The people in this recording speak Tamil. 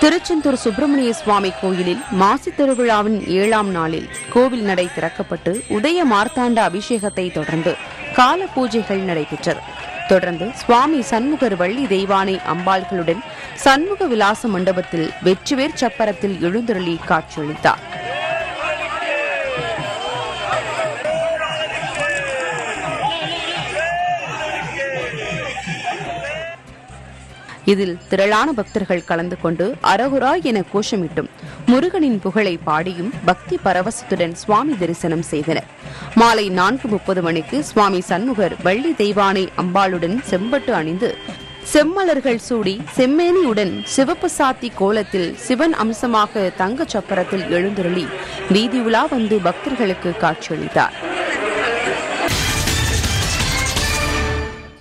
திருச்செந்தூர் சுப்பிரமணிய சுவாமி கோயிலில் மாசி திருவிழாவின் ஏழாம் நாளில் கோவில் நடை திறக்கப்பட்டு உதய மார்த்தாண்ட அபிஷேகத்தை தொடர்ந்து கால பூஜைகள் நடைபெற்றது தொடர்ந்து சுவாமி சண்முகர் வள்ளி தெய்வானை அம்பாள்களுடன் சண்முக விலாச மண்டபத்தில் வெற்றிவேர் சப்பரத்தில் எழுந்தருளி காட்சியளித்தார் இதில் திரளான பக்தர்கள் கலந்து கொண்டு அரகுரா என கோஷமிட்டும் முருகனின் புகழை பாடியும் பக்தி பரவசத்துடன் சுவாமி தரிசனம் செய்தனர் மாலை நான்கு முப்பது மணிக்கு சுவாமி சண்முகர் வள்ளி தெய்வானை அம்பாளுடன் செம்பட்டு அணிந்து செம்மலர்கள் சூடி செம்மேனியுடன் சிவப்பு சாத்தி கோலத்தில் சிவன் அம்சமாக தங்க சப்பரத்தில் எழுந்தருளி வீதி உலா வந்து பக்தர்களுக்கு காட்சியளித்தார்